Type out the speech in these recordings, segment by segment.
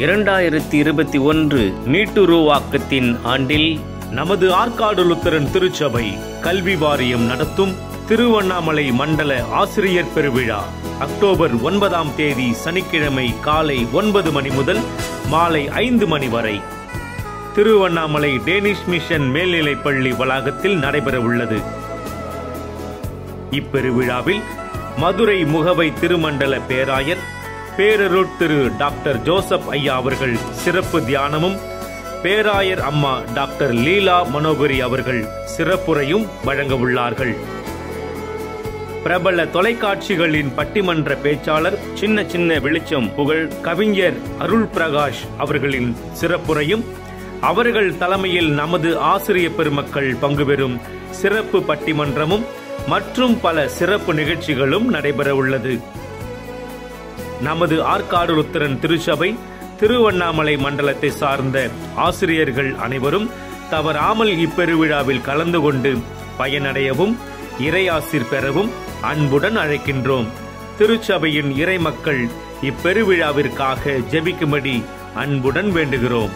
இரண்டாயிரத்தி இருபத்தி ஒன்று நீட்டுருவாக்கத்தின் ஆண்டில் நமது ஆற்காடு லுத்தரன் திருச்சபை கல்வி வாரியம் நடத்தும் திருவண்ணாமலை மண்டல ஆசிரியர் பெருவிழா அக்டோபர் ஒன்பதாம் தேதி சனிக்கிழமை காலை ஒன்பது மணி முதல் மாலை ஐந்து மணி வரை திருவண்ணாமலை டேனிஷ் மிஷன் மேல்நிலைப்பள்ளி வளாகத்தில் நடைபெறவுள்ளது இப்பெருவிழாவில் மதுரை முகவை திருமண்டல பேராயர் பேரருட் திரு டாக்டர் ஜோசப் ஐயா அவர்கள் சிறப்பு தியானமும் பேராயர் அம்மா டாக்டர் லீலா மனோகரி அவர்கள் சிறப்புரையும் வழங்க உள்ளார்கள் பிரபல தொலைக்காட்சிகளின் பட்டிமன்ற பேச்சாளர் சின்ன சின்ன வெளிச்சம் புகழ் கவிஞர் அருள் பிரகாஷ் அவர்களின் சிறப்புரையும் அவர்கள் தலைமையில் நமது ஆசிரிய பெருமக்கள் பங்கு பெறும் சிறப்பு பட்டிமன்றமும் மற்றும் பல சிறப்பு நிகழ்ச்சிகளும் நடைபெற உள்ளது நமது ஆற்காடு ருத்திரன் திருச்சபை திருவண்ணாமலை மண்டலத்தை சார்ந்த ஆசிரியர்கள் அனைவரும் தவறாமல் இப்பெருவிழாவில் கலந்து கொண்டு பயனடையவும் இறையாசிர் பெறவும் அன்புடன் அழைக்கின்றோம் திருச்சபையின் இறை மக்கள் இப்பெருவிழாவிற்காக ஜெபிக்கும்படி அன்புடன் வேண்டுகிறோம்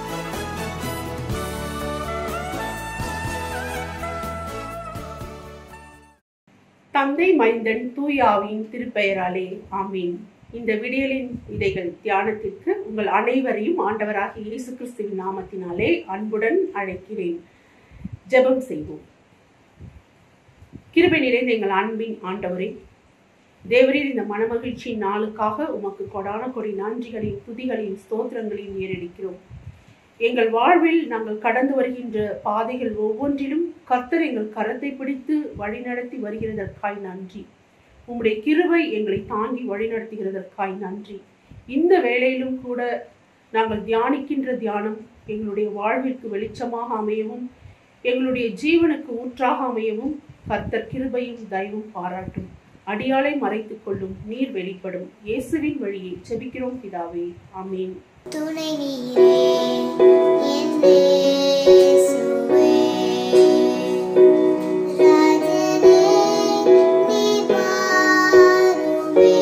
தந்தை மைந்தன் தூயாவின் திருப்பெயராலே ஆமீன் இந்த விடியலின் விதைகள் தியானத்திற்கு உங்கள் அனைவரையும் ஆண்டவராகிய இயேசு கிறிஸ்துவின் நாமத்தினாலே அன்புடன் அழைக்கிறேன் ஜெபம் செய்வோம் கிருபை நிறைந்த எங்கள் அன்பின் ஆண்டவரே தேவரீர் இந்த மனமகிழ்ச்சியின் நாளுக்காக உமக்கு கொடான கொடி நன்றிகளின் துதிகளின் ஸ்தோத்திரங்களையும் ஏறெடுக்கிறோம் எங்கள் வாழ்வில் நாங்கள் கடந்து வருகின்ற பாதைகள் ஒவ்வொன்றிலும் கர்த்தர் எங்கள் கரத்தை பிடித்து வழிநடத்தி வருகிறதற்காய் நன்றி உம்முடைய கிருபை எங்களை தாங்கி வழிநடத்துகிறதற்காய் நன்றி இந்த வேளையிலும் கூட நாங்கள் தியானிக்கின்ற தியானம் எங்களுடைய வாழ்விற்கு வெளிச்சமாக அமையவும் எங்களுடைய ஜீவனுக்கு ஊற்றாக அமையவும் கர்த்தர் கிருபையும் தயவும் பாராட்டும் அடியாளை மறைத்துக் கொள்ளும் நீர் வெளிப்படும் இயேசுவின் வழியை செபிக்கிறோம் பிதாவே ஆமீன் துணை நீரே என் இயேசுவே ராஜனே நீ வாருமே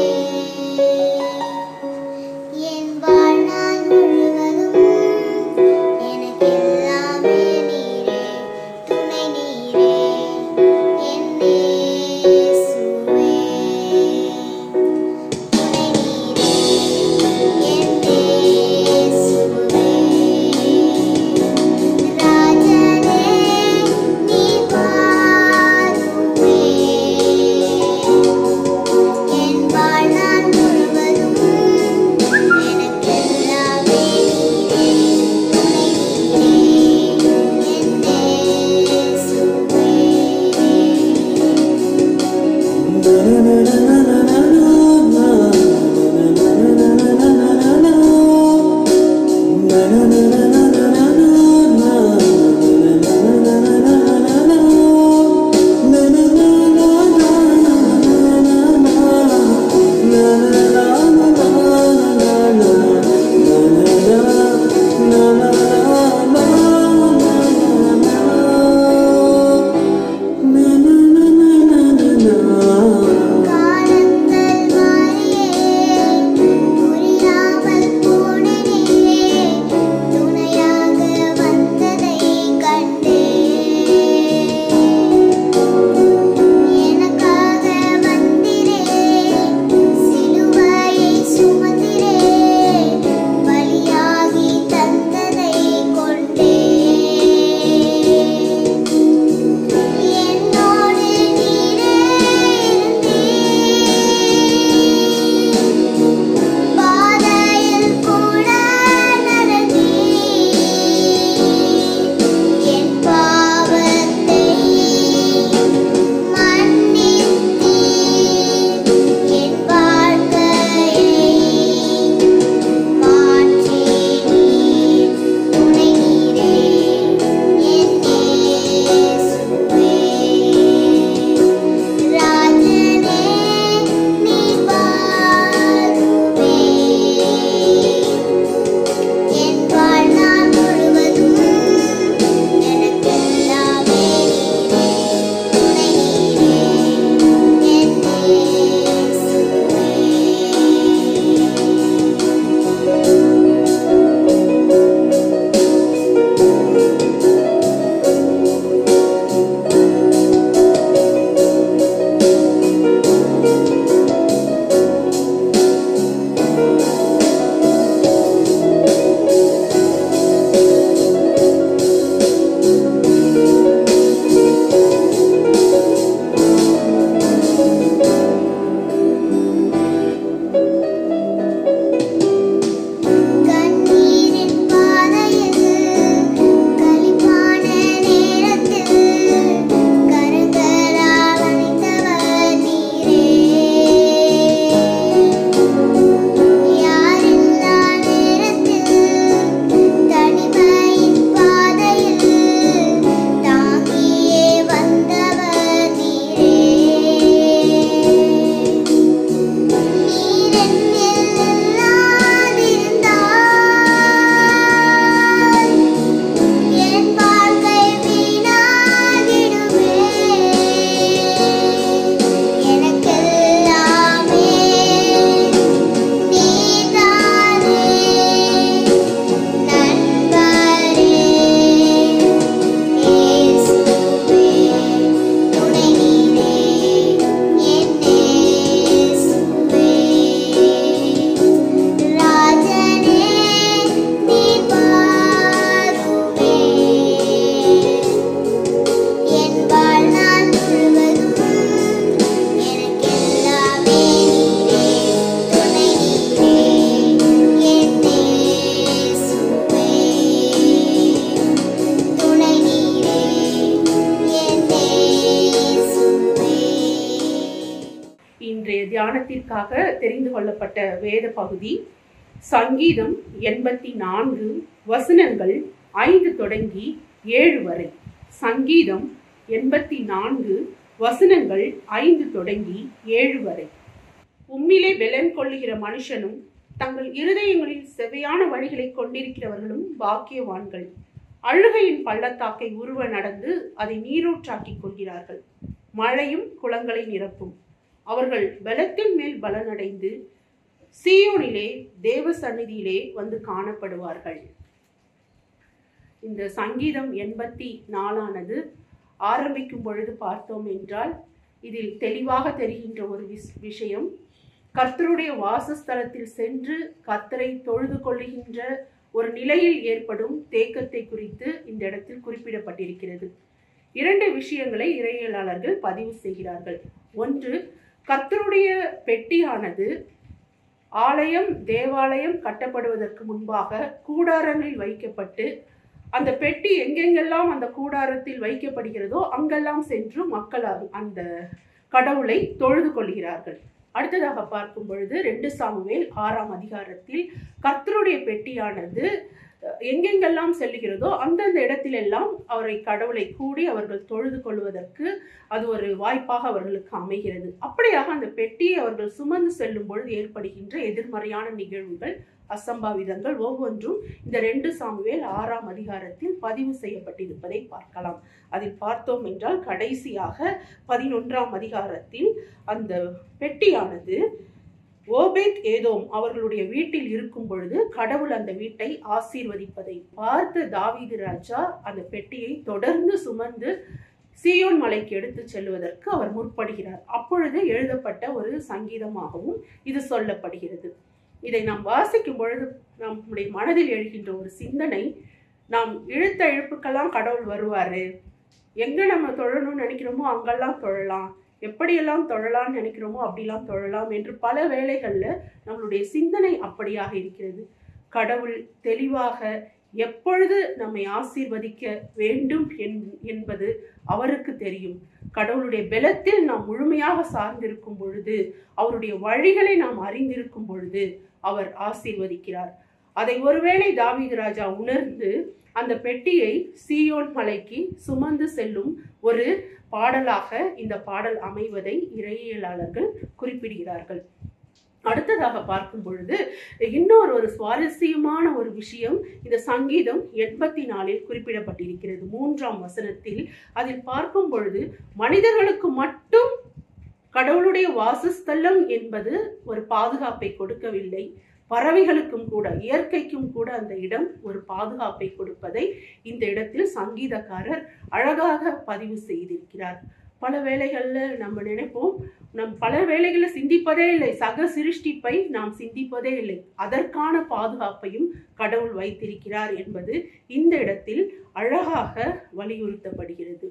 என் வாழ்நாள் முழுவதும் எனக்கெல்லாமே நீரே துணை நீரே என் இயேசுவே துணை நீரே என் இயேசுவே ராஜனே நீ வாருமே என் வாழ்நாள் முழுவதும் எனக்கெல்லாமே நீரே துணை நீரே என் இயேசுவே காலங்கள் மாறியே புரியாமல் போனனே துணையாக தியானத்திற்காக தெரிந்து கொள்ளப்பட்ட வேத பகுதி சங்கீதம் எண்பத்தி நான்கு வசனங்கள் ஐந்து தொடங்கி ஏழு வரை சங்கீதம் எண்பத்தி நான்கு வசனங்கள் ஐந்து தொடங்கி ஏழு வரை உம்மிலே பெலன் கொள்ளுகிற மனுஷனும் தங்கள் இருதயங்களில் செவையான வழிகளை கொண்டிருக்கிறவர்களும் பாக்கியவான்கள் அழுகையின் பள்ளத்தாக்கை உருவ நடந்து அதை நீரூற்றாக்கிக் கொள்கிறார்கள் மழையும் குளங்களை நிரப்பும் அவர்கள் பலத்தின் மேல் பலனடைந்து சீயோனிலே தேவ சந்நிதியிலே வந்து காணப்படுவார்கள் இந்த சங்கீதம் எண்பத்தி நாலானது ஆரம்பிக்கும் பொழுது பார்த்தோம் என்றால் இதில் தெளிவாக தெரிகின்ற ஒரு விஷ்- விஷயம் கர்த்தருடைய வாசஸ்தலத்தில் சென்று கர்த்தரை தொழுது கொள்ளுகின்ற ஒரு நிலையில் ஏற்படும் தேக்கத்தை குறித்து இந்த இடத்தில் குறிப்பிடப்பட்டிருக்கிறது இரண்டு விஷயங்களை இறையியலாளர்கள் பதிவு செய்கிறார்கள் ஒன்று கர்த்தருடைய பெட்டியானது ஆலயம் தேவாலயம் கட்டப்படுவதற்கு முன்பாக கூடாரங்களில் வைக்கப்பட்டு அந்த பெட்டி எங்கெங்கெல்லாம் அந்த கூடாரத்தில் வைக்கப்படுகிறதோ அங்கெல்லாம் சென்று மக்கள் அ- அந்த கடவுளை தொழுது கொள்கிறார்கள் அடுத்ததாக பார்க்கும் பொழுது ரெண்டு சாமுவேல் ஆறாம் அதிகாரத்தில் கர்த்தருடைய பெட்டியானது அஹ், எங்கெங்கெல்லாம் செல்லுகிறதோ அந்தந்த இடத்திலெல்லாம் அவரை கடவுளை கூடி அவர்கள் தொழுது கொள்வதற்கு அது ஒரு வாய்ப்பாக அவர்களுக்கு அமைகிறது அப்படியாக அந்த பெட்டியை அவர்கள் சுமந்து செல்லும் பொழுது ஏற்படுகின்ற எதிர்மறையான நிகழ்வுகள் அசம்பாவிதங்கள் ஒவ்வொன்றும் இந்த ரெண்டு சாமுவேல் ஆறாம் அதிகாரத்தில் பதிவு செய்யப்பட்டிருப்பதை பார்க்கலாம் அதில் பார்த்தோம் என்றால் கடைசியாக பதினொன்றாம் அதிகாரத்தில் அந்த பெட்டியானது ஓபேத் ஏதோம் அவர்களுடைய வீட்டில் இருக்கும் பொழுது கடவுள் அந்த வீட்டை ஆசீர்வதிப்பதை பார்த்த தாவீது ராஜா அந்த பெட்டியை தொடர்ந்து சுமந்து சீயோன் மலைக்கு எடுத்து செல்வதற்கு அவர் முற்படுகிறார் அப்பொழுது எழுதப்பட்ட ஒரு சங்கீதமாகவும் இது சொல்லப்படுகிறது இதை நாம் வாசிக்கும் பொழுது நம்முடைய மனதில் எழுகின்ற ஒரு சிந்தனை நாம் இழுத்த இழுப்புக்கெல்லாம் கடவுள் வருவாரு எங்க நம்ம தொழணும்னு நினைக்கிறோமோ அங்கெல்லாம் தொழலாம் எப்படியெல்லாம் தொழலாம்னு நினைக்கிறோமோ அப்படிலாம் தொழலாம் என்று பல வேளைகள்ல நம்மளுடைய சிந்தனை அப்படியாக இருக்கிறது கடவுள் தெளிவாக எப்பொழுது நம்மை ஆசீர்வதிக்க வேண்டும் என்- என்பது அவருக்கு தெரியும் கடவுளுடைய பலத்தில் நாம் முழுமையாக சார்ந்திருக்கும் பொழுது அவருடைய வழிகளை நாம் அறிந்திருக்கும் பொழுது அவர் ஆசீர்வதிக்கிறார் அதை ஒருவேளை தாவீது ராஜா உணர்ந்து அந்த பெட்டியை சீயோன் மலைக்கு சுமந்து செல்லும் ஒரு பாடலாக இந்த பாடல் அமைவதை இறையியலாளர்கள் குறிப்பிடுகிறார்கள் அடுத்ததாக பார்க்கும் பொழுது இன்னொரு ஒரு சுவாரஸ்யமான ஒரு விஷயம் இந்த சங்கீதம் எண்பத்தி நாலில் குறிப்பிடப்பட்டிருக்கிறது மூன்றாம் வசனத்தில் அதில் பார்க்கும் பொழுது மனிதர்களுக்கு மட்டும் கடவுளுடைய வாசஸ்தலம் என்பது ஒரு பாதுகாப்பை கொடுக்கவில்லை பறவைகளுக்கும் கூட இயற்கைக்கும் கூட அந்த இடம் ஒரு பாதுகாப்பை கொடுப்பதை இந்த இடத்தில் சங்கீதக்காரர் அழகாக பதிவு செய்திருக்கிறார் பல வேளைகள்ல நம்ம நினைப்போம் நம் பல வேளைகளில் சிந்திப்பதே இல்லை சக சிருஷ்டிப்பை நாம் சிந்திப்பதே இல்லை அதற்கான பாதுகாப்பையும் கடவுள் வைத்திருக்கிறார் என்பது இந்த இடத்தில் அழகாக வலியுறுத்தப்படுகிறது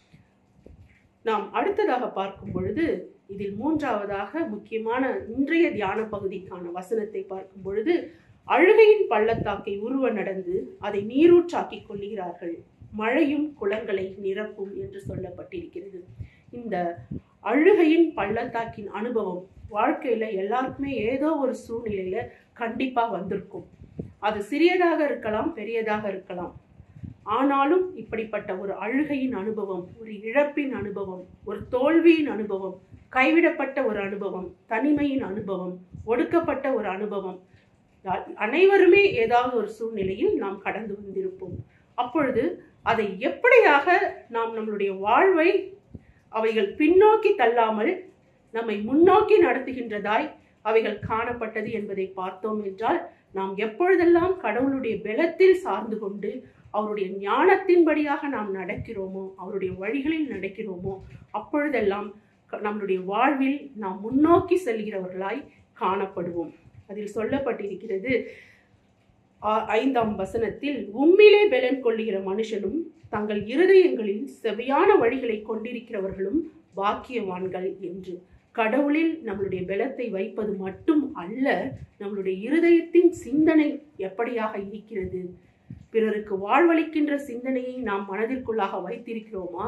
நாம் அடுத்ததாக பார்க்கும் பொழுது இதில் மூன்றாவதாக முக்கியமான இன்றைய தியான பகுதிக்கான வசனத்தை பார்க்கும் பொழுது அழுகையின் பள்ளத்தாக்கை உருவ நடந்து அதை நீரூற்றாக்கிக் கொள்கிறார்கள் மழையும் குளங்களை நிரப்பும் என்று சொல்லப்பட்டிருக்கிறது இந்த அழுகையின் பள்ளத்தாக்கின் அனுபவம் வாழ்க்கையில எல்லாருக்குமே ஏதோ ஒரு சூழ்நிலையில கண்டிப்பா வந்திருக்கும் அது சிறியதாக இருக்கலாம் பெரியதாக இருக்கலாம் ஆனாலும் இப்படிப்பட்ட ஒரு அழுகையின் அனுபவம் ஒரு இழப்பின் அனுபவம் ஒரு தோல்வியின் அனுபவம் கைவிடப்பட்ட ஒரு அனுபவம் தனிமையின் அனுபவம் ஒடுக்கப்பட்ட ஒரு அனுபவம் அ- அனைவருமே ஏதாவது ஒரு சூழ்நிலையில் நாம் கடந்து வந்திருப்போம் அப்பொழுது அதை எப்படியாக நாம் நம்மளுடைய வாழ்வை அவைகள் பின்னோக்கி தள்ளாமல் நம்மை முன்னோக்கி நடத்துகின்றதாய் அவைகள் காணப்பட்டது என்பதை பார்த்தோம் என்றால் நாம் எப்பொழுதெல்லாம் கடவுளுடைய பலத்தில் சார்ந்து கொண்டு அவருடைய ஞானத்தின்படியாக நாம் நடக்கிறோமோ அவருடைய வழிகளில் நடக்கிறோமோ அப்பொழுதெல்லாம் க- நம்மளுடைய வாழ்வில் நாம் முன்னோக்கி செல்கிறவர்களாய் காணப்படுவோம் அதில் சொல்லப்பட்டிருக்கிறது ஆ- ஐந்தாம் வசனத்தில் உம்மிலே பெலன் கொள்ளுகிற மனுஷனும் தங்கள் இருதயங்களில் செவையான வழிகளை கொண்டிருக்கிறவர்களும் பாக்கியவான்கள் என்று கடவுளில் நம்மளுடைய பலத்தை வைப்பது மட்டும் அல்ல நம்மளுடைய இருதயத்தின் சிந்தனை எப்படியாக இருக்கிறது பிறருக்கு வாழ்வளிக்கின்ற சிந்தனையை நாம் மனதிற்குள்ளாக வைத்திருக்கிறோமா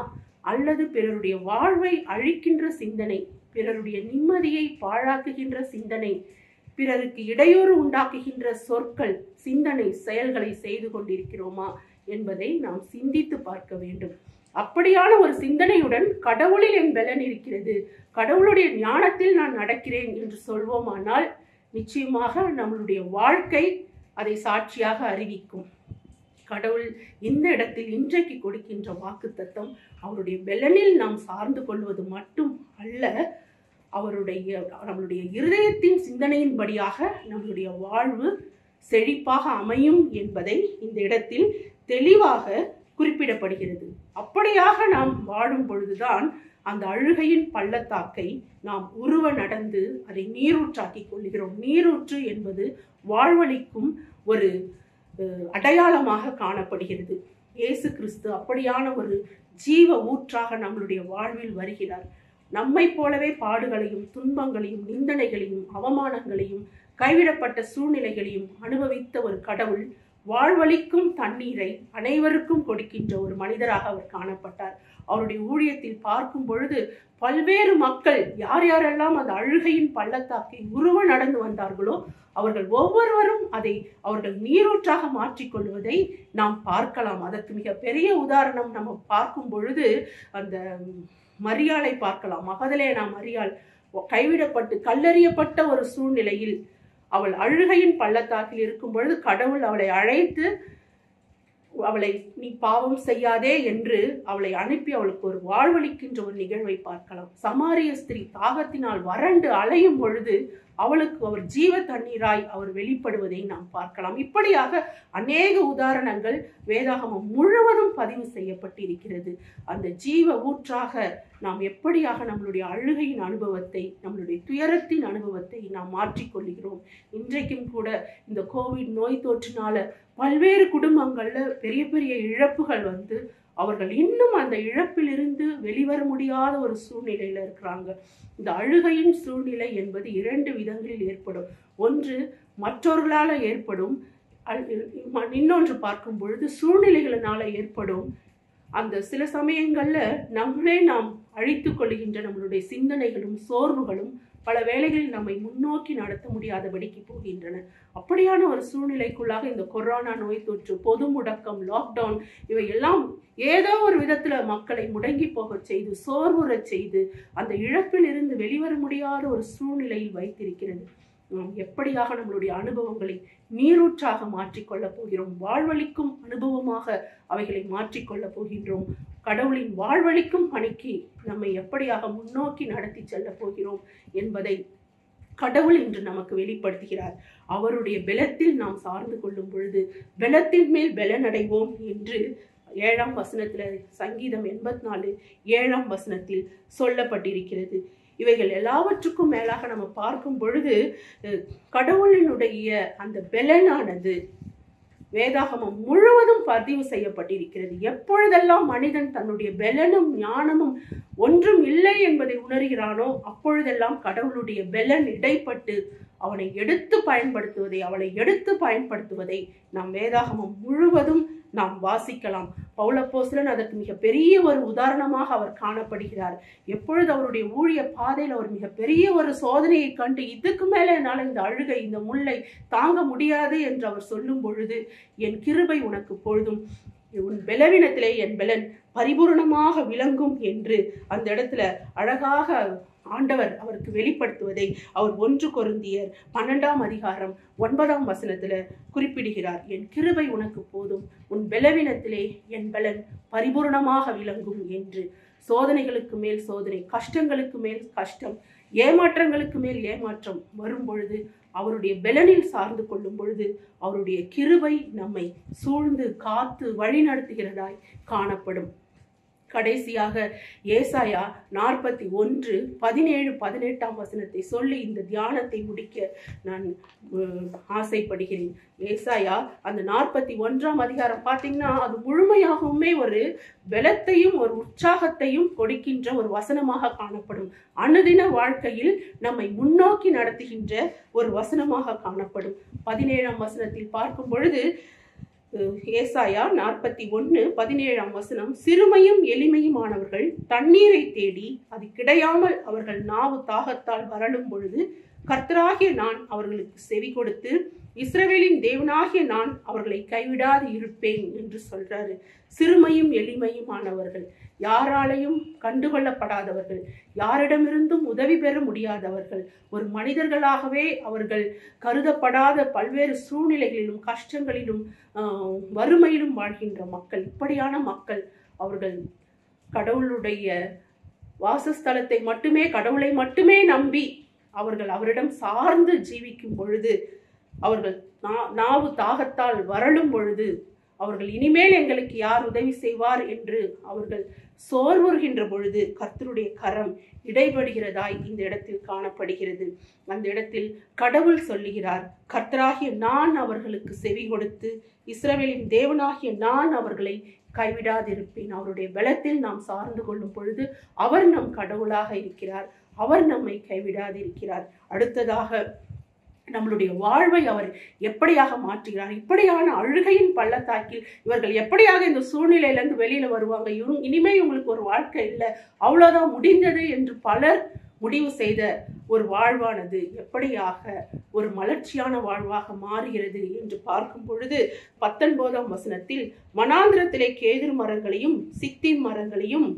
அல்லது பிறருடைய வாழ்வை அழிக்கின்ற சிந்தனை பிறருடைய நிம்மதியை பாழாக்குகின்ற சிந்தனை பிறருக்கு இடையூறு உண்டாக்குகின்ற சொற்கள் சிந்தனை செயல்களை செய்து கொண்டிருக்கிறோமா என்பதை நாம் சிந்தித்து பார்க்க வேண்டும் அப்படியான ஒரு சிந்தனையுடன் கடவுளில் என் பலன் இருக்கிறது கடவுளுடைய ஞானத்தில் நான் நடக்கிறேன் என்று சொல்வோமானால் நிச்சயமாக நம்மளுடைய வாழ்க்கை அதை சாட்சியாக அறிவிக்கும் கடவுள் இந்த இடத்தில் இன்றைக்கு கொடுக்கின்ற வாக்குத்தத்தம் அவருடைய பெலனில் நாம் சார்ந்து கொள்வது மட்டும் அல்ல அவருடைய நம்மளுடைய இருதயத்தின் சிந்தனையின்படியாக நம்மளுடைய வாழ்வு செழிப்பாக அமையும் என்பதை இந்த இடத்தில் தெளிவாக குறிப்பிடப்படுகிறது அப்படியாக நாம் வாழும் பொழுதுதான் அந்த அழுகையின் பள்ளத்தாக்கை நாம் உருவ நடந்து அதை நீரூற்றாக்கி கொள்கிறோம் நீரூற்று என்பது வாழ்வழிக்கும் ஒரு அஹ், அடையாளமாக காணப்படுகிறது இயேசு கிறிஸ்து அப்படியான ஒரு ஜீவ ஊற்றாக நம்மளுடைய வாழ்வில் வருகிறார் நம்மைப் போலவே பாடுகளையும் துன்பங்களையும் நிந்தனைகளையும் அவமானங்களையும் கைவிடப்பட்ட சூழ்நிலைகளையும் அனுபவித்த ஒரு கடவுள் வாழ்வழிக்கும் தண்ணீரை அனைவருக்கும் கொடுக்கின்ற ஒரு மனிதராக அவர் காணப்பட்டார் அவருடைய ஊழியத்தில் பார்க்கும் பொழுது பல்வேறு மக்கள் யார் யாரெல்லாம் அந்த அழுகையின் பள்ளத்தாக்கை உருவ நடந்து வந்தார்களோ அவர்கள் ஒவ்வொருவரும் அதை அவர்கள் நீரூற்றாக மாற்றிக்கொள்வதை நாம் பார்க்கலாம் அதற்கு மிக பெரிய உதாரணம் நம்ம பார்க்கும் பொழுது அந்த மரியாளை பார்க்கலாம் மகதலேனா மரியாள் கைவிடப்பட்டு கல்லறியப்பட்ட ஒரு சூழ்நிலையில் அவள் அழுகையின் பள்ளத்தாக்கில் இருக்கும் பொழுது கடவுள் அவளை அழைத்து அவளை நீ பாவம் செய்யாதே என்று அவளை அனுப்பி அவளுக்கு ஒரு வாழ்வளிக்கின்ற ஒரு நிகழ்வை பார்க்கலாம் சமாரிய ஸ்திரீ தாகத்தினால் வறண்டு அலையும் பொழுது அவளுக்கு அவர் ஜீவ தண்ணீராய் அவர் வெளிப்படுவதை நாம் பார்க்கலாம் இப்படியாக அநேக உதாரணங்கள் வேதாகமம் முழுவதும் பதிவு செய்யப்பட்டிருக்கிறது அந்த ஜீவ ஊற்றாக நாம் எப்படியாக நம்மளுடைய அழுகையின் அனுபவத்தை நம்மளுடைய துயரத்தின் அனுபவத்தை நாம் மாற்றிக்கொள்கிறோம் இன்றைக்கும் கூட இந்த கோவிட் நோய் தொற்றினால பல்வேறு குடும்பங்கள்ல பெரிய பெரிய இழப்புகள் வந்து அவர்கள் இன்னும் அந்த இழப்பிலிருந்து வெளிவர முடியாத ஒரு சூழ்நிலையில இருக்கிறாங்க இந்த அழுகையின் சூழ்நிலை என்பது இரண்டு விதங்களில் ஏற்படும் ஒன்று மற்றவர்களால ஏற்படும் அல்- ம- இன்னொன்று பார்க்கும் பொழுது சூழ்நிலைகளினால ஏற்படும் அந்த சில சமயங்கள்ல நம்மளே நாம் அழித்துக் கொள்கின்ற நம்மளுடைய சிந்தனைகளும் சோர்வுகளும் பல வேளைகளில் நம்மை முன்னோக்கி நடத்த முடியாதபடிக்கு போகின்றன அப்படியான ஒரு சூழ்நிலைக்குள்ளாக இந்த கொரோனா நோய் தொற்று பொது முடக்கம் லாக்டவுன் இவை எல்லாம் ஏதோ ஒரு விதத்துல மக்களை முடங்கி போகச் செய்து சோர்வுறச் செய்து அந்த இழப்பில் இருந்து வெளிவர முடியாத ஒரு சூழ்நிலையில் வைத்திருக்கிறது நாம் எப்படியாக நம்மளுடைய அனுபவங்களை நீரூற்றாக மாற்றிக்கொள்ளப் போகிறோம் வாழ்வழிக்கும் அனுபவமாக அவைகளை மாற்றிக்கொள்ளப் போகின்றோம் கடவுளின் வாழ்வழிக்கும் பணிக்கு நம்மை எப்படியாக முன்னோக்கி நடத்தி செல்லப் போகிறோம் என்பதை கடவுள் இன்று நமக்கு வெளிப்படுத்துகிறார் அவருடைய பலத்தில் நாம் சார்ந்து கொள்ளும் பொழுது பலத்தின் மேல் பலனடைவோம் என்று ஏழாம் வசனத்துல சங்கீதம் எண்பத்தி நாலு ஏழாம் வசனத்தில் சொல்லப்பட்டிருக்கிறது இவைகள் எல்லாவற்றுக்கும் மேலாக நம்ம பார்க்கும் பொழுது அஹ், கடவுளினுடைய அந்த பலனானது வேதாகமம் முழுவதும் பதிவு செய்யப்பட்டிருக்கிறது எப்பொழுதெல்லாம் மனிதன் தன்னுடைய பலனும் ஞானமும் ஒன்றும் இல்லை என்பதை உணர்கிறானோ அப்பொழுதெல்லாம் கடவுளுடைய பலன் இடைப்பட்டு அவனை எடுத்து பயன்படுத்துவதை அவளை எடுத்து பயன்படுத்துவதை நாம் வேதாகமம் முழுவதும் நாம் வாசிக்கலாம் பௌலப்போஸ்தலன் அதற்கு மிக பெரிய ஒரு உதாரணமாக அவர் காணப்படுகிறார் எப்பொழுது அவருடைய ஊழிய பாதையில் அவர் மிக பெரிய ஒரு சோதனையை கண்டு இதுக்கு மேலே என்னால் இந்த அழுகை இந்த முல்லை தாங்க முடியாது என்று அவர் சொல்லும் பொழுது என் கிருபை உனக்கு பொழுதும் உன் பலவீனத்திலே என் பலன் பரிபூரணமாக விளங்கும் என்று அந்த இடத்துல அழகாக ஆண்டவர் அவருக்கு வெளிப்படுத்துவதை அவர் ஒன்று கொருந்தியர் பன்னெண்டாம் அதிகாரம் ஒன்பதாம் வசனத்துல குறிப்பிடுகிறார் என் கிருபை உனக்கு போதும் உன் பலவீனத்திலே என் பலன் பரிபூரணமாக விளங்கும் என்று சோதனைகளுக்கு மேல் சோதனை கஷ்டங்களுக்கு மேல் கஷ்டம் ஏமாற்றங்களுக்கு மேல் ஏமாற்றம் வரும் பொழுது அவருடைய பலனில் சார்ந்து கொள்ளும் பொழுது அவருடைய கிருபை நம்மை சூழ்ந்து காத்து வழிநடத்துகிறதாய் காணப்படும் கடைசியாக ஏசாயா நாற்பத்தி ஒன்று பதினேழு பதினெட்டாம் வசனத்தை சொல்லி இந்த தியானத்தை முடிக்க நான் உம், ஆசைப்படுகிறேன் ஏசாயா அந்த நாற்பத்தி ஒன்றாம் அதிகாரம் பார்த்தீங்கன்னா அது முழுமையாகவுமே ஒரு பலத்தையும் ஒரு உற்சாகத்தையும் கொடுக்கின்ற ஒரு வசனமாக காணப்படும் அனுதின வாழ்க்கையில் நம்மை முன்னோக்கி நடத்துகின்ற ஒரு வசனமாக காணப்படும் பதினேழாம் வசனத்தில் பார்க்கும் பொழுது அஹ், ஏசாயா நாற்பத்தி ஒன்று பதினேழாம் வசனம் சிறுமையும் எளிமையுமானவர்கள் தண்ணீரை தேடி அது கிடையாமல் அவர்கள் நாவு தாகத்தால் வரலும் பொழுது கர்த்தராகிய நான் அவர்களுக்கு செவி கொடுத்து இஸ்ரவேலின் தேவனாகிய நான் அவர்களை கைவிடாது இருப்பேன் என்று சொல்றாரு சிறுமையும் எளிமையுமானவர்கள் யாராலையும் கண்டுகொள்ளப்படாதவர்கள் யாரிடமிருந்தும் உதவி பெற முடியாதவர்கள் ஒரு மனிதர்களாகவே அவர்கள் கருதப்படாத பல்வேறு சூழ்நிலைகளிலும் கஷ்டங்களிலும் ஆஹ், வறுமையிலும் வாழ்கின்ற மக்கள் இப்படியான மக்கள் அவர்கள் கடவுளுடைய வாசஸ்தலத்தை மட்டுமே கடவுளை மட்டுமே நம்பி அவர்கள் அவரிடம் சார்ந்து ஜீவிக்கும் பொழுது அவர்கள் நா- நாவு தாகத்தால் வரலும் பொழுது அவர்கள் இனிமேல் எங்களுக்கு யார் உதவி செய்வார் என்று அவர்கள் சோர்வுறுகின்ற பொழுது கர்த்தருடைய கரம் இடைபடுகிறதாய் இந்த இடத்தில் காணப்படுகிறது அந்த இடத்தில் கடவுள் சொல்லுகிறார் கர்த்தராகிய நான் அவர்களுக்கு செவி கொடுத்து இஸ்ரவேலின் தேவனாகிய நான் அவர்களை கைவிடாதிருப்பேன் அவருடைய பலத்தில் நாம் சார்ந்து கொள்ளும் பொழுது அவர் நம் கடவுளாக இருக்கிறார் அவர் நம்மை கைவிடாதிருக்கிறார் அடுத்ததாக நம்மளுடைய வாழ்வை அவர் எப்படியாக மாற்றுகிறார் இப்படியான அழுகையின் பள்ளத்தாக்கில் இவர்கள் எப்படியாக இந்த சூழ்நிலையிலேருந்து வெளியில வருவாங்க இவங்க இனிமே இவங்களுக்கு ஒரு வாழ்க்கை இல்லை அவ்வளோதான் முடிந்தது என்று பலர் முடிவு செய்த ஒரு வாழ்வானது எப்படியாக ஒரு மலர்ச்சியான வாழ்வாக மாறுகிறது என்று பார்க்கும் பொழுது பத்தொன்பதாம் வசனத்தில் மனாந்திரத்திலே கேதுரு மரங்களையும் சித்தின் மரங்களையும்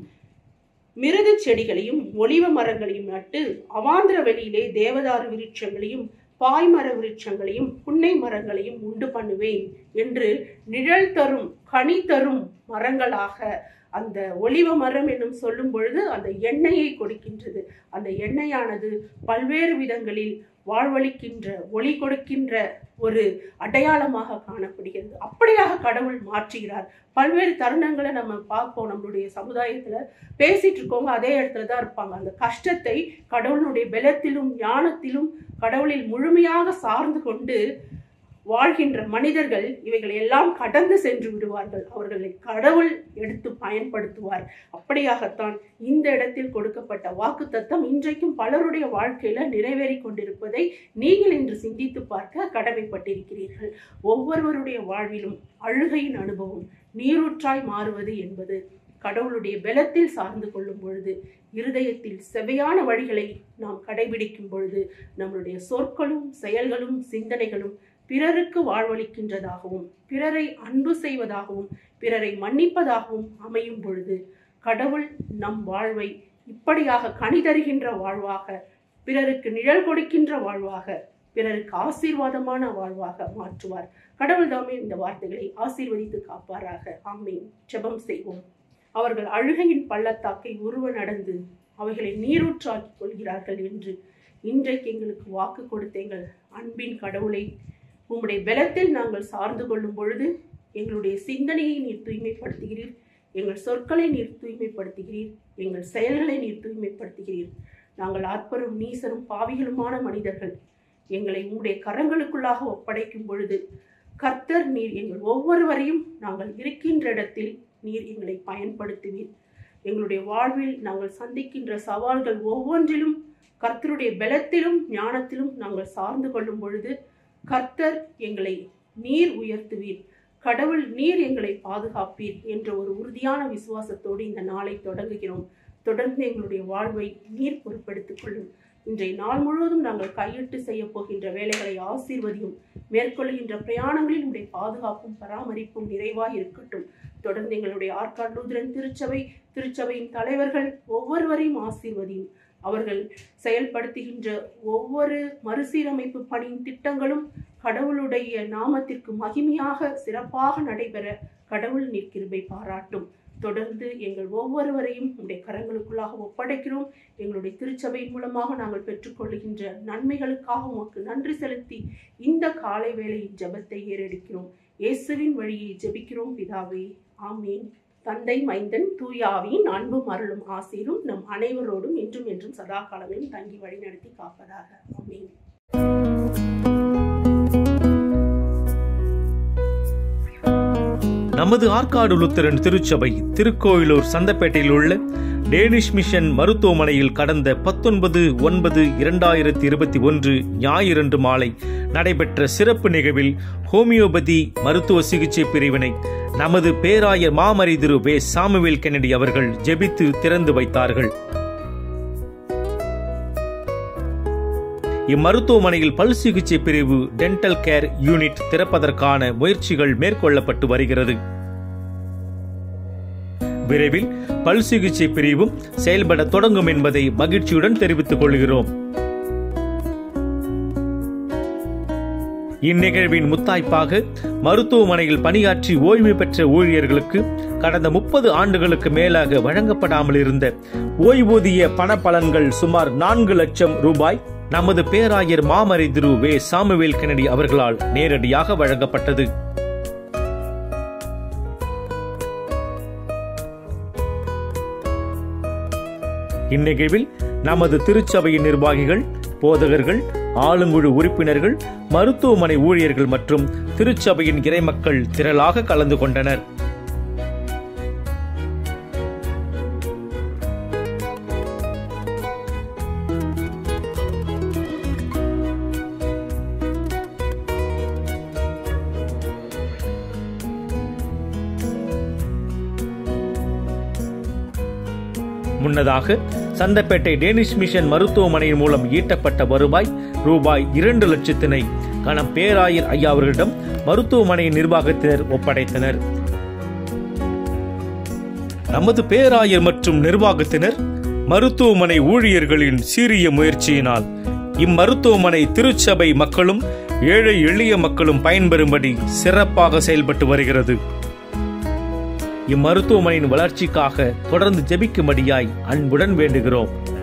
மிருது செடிகளையும் ஒலிவ மரங்களையும் நட்டு அவாந்திர வெளியிலே தேவதாரு விருட்சங்களையும் பாய்மர விருட்சங்களையும் புன்னை மரங்களையும் உண்டு பண்ணுவேன் என்று நிழல் தரும் கனி தரும் மரங்களாக அந்த ஒலிவ மரம் என்னும் சொல்லும் பொழுது அந்த எண்ணெயை கொடுக்கின்றது அந்த எண்ணெயானது பல்வேறு விதங்களில் வாழ்வளிக்கின்ற ஒளி கொடுக்கின்ற ஒரு அடையாளமாக காணப்படுகிறது அப்படியாக கடவுள் மாற்றுகிறார் பல்வேறு தருணங்களை நம்ம பார்ப்போம் நம்மளுடைய சமுதாயத்துல பேசிட்டு இருக்கவங்க அதே இடத்துல தான் இருப்பாங்க அந்த கஷ்டத்தை கடவுளுடைய பலத்திலும் ஞானத்திலும் கடவுளில் முழுமையாக சார்ந்து கொண்டு வாழ்கின்ற மனிதர்கள் இவைகளை எல்லாம் கடந்து சென்று விடுவார்கள் அவர்களை கடவுள் எடுத்து பயன்படுத்துவார் அப்படியாகத்தான் இந்த இடத்தில் கொடுக்கப்பட்ட வாக்கு தத்தம் இன்றைக்கும் பலருடைய வாழ்க்கையில நிறைவேறி கொண்டிருப்பதை நீங்கள் இன்று சிந்தித்து பார்க்க கடமைப்பட்டிருக்கிறீர்கள் ஒவ்வொருவருடைய வாழ்விலும் அழுகையின் அனுபவம் நீரூற்றாய் மாறுவது என்பது கடவுளுடைய பலத்தில் சார்ந்து கொள்ளும் பொழுது இருதயத்தில் செவையான வழிகளை நாம் கடைபிடிக்கும் பொழுது நம்மளுடைய சொற்களும் செயல்களும் சிந்தனைகளும் பிறருக்கு வாழ்வளிக்கின்றதாகவும் பிறரை அன்பு செய்வதாகவும் பிறரை மன்னிப்பதாகவும் அமையும் பொழுது கடவுள் நம் வாழ்வை இப்படியாக கனிதருகின்ற வாழ்வாக பிறருக்கு நிழல் கொடுக்கின்ற வாழ்வாக பிறருக்கு ஆசீர்வாதமான வாழ்வாக மாற்றுவார் கடவுள் தாமே இந்த வார்த்தைகளை ஆசீர்வதித்து காப்பாராக ஆமீன் ஜெபம் செய்வோம் அவர்கள் அழுகையின் பள்ளத்தாக்கை உருவ நடந்து அவைகளை நீரூற்றாக்கிக் கொள்கிறார்கள் என்று இன்றைக்கு எங்களுக்கு வாக்கு கொடுத்த எங்கள் அன்பின் கடவுளை உம்முடைய பலத்தில் நாங்கள் சார்ந்து கொள்ளும் பொழுது எங்களுடைய சிந்தனையை நீர் தூய்மைப்படுத்துகிறீர் எங்கள் சொற்களை நீர் தூய்மைப்படுத்துகிறீர் எங்கள் செயல்களை நீர் தூய்மைப்படுத்துகிறீர் நாங்கள் அற்பரும் நீசரும் பாவிகளுமான மனிதர்கள் எங்களை உம்முடைய கரங்களுக்குள்ளாக ஒப்படைக்கும் பொழுது கர்த்தர் நீர் எங்கள் ஒவ்வொருவரையும் நாங்கள் இருக்கின்ற இடத்தில் நீர் எங்களை பயன்படுத்துவீர் எங்களுடைய வாழ்வில் நாங்கள் சந்திக்கின்ற சவால்கள் ஒவ்வொன்றிலும் கர்த்தருடைய பலத்திலும் ஞானத்திலும் நாங்கள் சார்ந்து கொள்ளும் பொழுது கர்த்தர் எங்களை நீர் உயர்த்துவீர் கடவுள் நீர் எங்களை பாதுகாப்பீர் என்ற ஒரு உறுதியான விசுவாசத்தோடு இந்த நாளை தொடங்குகிறோம் தொடர்ந்து எங்களுடைய வாழ்வை நீர் பொறுப்பெடுத்துக் கொள்ளும் இன்றைய நாள் முழுவதும் நாங்கள் கையிட்டு செய்ய போகின்ற வேலைகளை ஆசீர்வதியும் மேற்கொள்கின்ற பிரயாணங்களில் உடைய பாதுகாப்பும் பராமரிப்பும் நிறைவாய் இருக்கட்டும் தொடர்ந்து எங்களுடைய ஆற்காடு லூதரன் திருச்சபை திருச்சபையின் தலைவர்கள் ஒவ்வொருவரையும் ஆசீர்வதியும் அவர்கள் செயல்படுத்துகின்ற ஒவ்வொரு மறுசீரமைப்பு பணியின் திட்டங்களும் கடவுளுடைய நாமத்திற்கு மகிமையாக சிறப்பாக நடைபெற கடவுள் நிற்கிருபை பாராட்டும் தொடர்ந்து எங்கள் ஒவ்வொருவரையும் உடைய கரங்களுக்குள்ளாக ஒப்படைக்கிறோம் எங்களுடைய திருச்சபையின் மூலமாக நாங்கள் பெற்றுக்கொள்கின்ற நன்மைகளுக்காக உமக்கு நன்றி செலுத்தி இந்த காலை வேளையின் ஜெபத்தை ஏறெடுக்கிறோம் இயேசுவின் வழியை ஜெபிக்கிறோம் பிதாவே ஆமீன் தந்தை மைந்தன் தூயாவின் அன்பும் அருளும் ஆசீரும் நம் அனைவரோடும் இன்றும் என்றும் சதா காலங்களிலும் தங்கி வழிநடத்தி காப்பதாக ஆமீன் நமது ஆற்காடு லுத்தரன் திருச்சபை திருக்கோயிலூர் சந்தப்பேட்டையில் உள்ள டேனிஷ் மிஷன் மருத்துவமனையில் கடந்த பத்தொன்பது ஒன்பது இரண்டாயிரத்தி இருபத்தி ஒன்று ஞாயிறன்று மாலை நடைபெற்ற சிறப்பு நிகழ்வில் ஹோமியோபதி மருத்துவ சிகிச்சை பிரிவினை நமது பேராயர் மாமரி திரு வே சாமுவேல் கென்னடி அவர்கள் ஜெபித்து திறந்து வைத்தார்கள் இம்மருத்துவமனையில் பல் சிகிச்சை பிரிவு டென்டல் கேர் யூனிட் திறப்பதற்கான முயற்சிகள் மேற்கொள்ளப்பட்டு வருகிறது விரைவில் பல் சிகிச்சை பிரிவும் செயல்பட தொடங்கும் என்பதை மகிழ்ச்சியுடன் தெரிவித்துக் கொள்கிறோம் இந்நிகழ்வின் முத்தாய்ப்பாக மருத்துவமனையில் பணியாற்றி ஓய்வு பெற்ற ஊழியர்களுக்கு கடந்த முப்பது ஆண்டுகளுக்கு மேலாக வழங்கப்படாமல் இருந்த ஓய்வூதிய பண பலன்கள் சுமார் நான்கு லட்சம் ரூபாய் நமது பேராயர் மாமரை திரு வே சாமுவேல் கெனடி அவர்களால் நேரடியாக வழங்கப்பட்டது இந்நிகழ்வில் நமது திருச்சபையின் நிர்வாகிகள் போதகர்கள் ஆளுங்குழு உறுப்பினர்கள் மருத்துவமனை ஊழியர்கள் மற்றும் திருச்சபையின் இறைமக்கள் திரளாக கலந்து கொண்டனர் முன்னதாக சந்தப்பேட்டை டேனிஷ் மிஷன் மருத்துவமனையின் மூலம் ஈட்டப்பட்ட வருவாய் ரூபாய் இரண்டு லட்சத்தினை கணம் பேராயர் ஐயா அவர்களிடம் மருத்துவமனையின் நிர்வாகத்தினர் ஒப்படைத்தனர் நமது பேராயர் மற்றும் நிர்வாகத்தினர் மருத்துவமனை ஊழியர்களின் சீரிய முயற்சியினால் இம்மருத்துவமனை திருச்சபை மக்களும் ஏழை எளிய மக்களும் பயன்பெறும்படி சிறப்பாக செயல்பட்டு வருகிறது இம்மருத்துவமனையின் வளர்ச்சிக்காக தொடர்ந்து ஜெபிக்கும்படியாய் அன்புடன் வேண்டுகிறோம்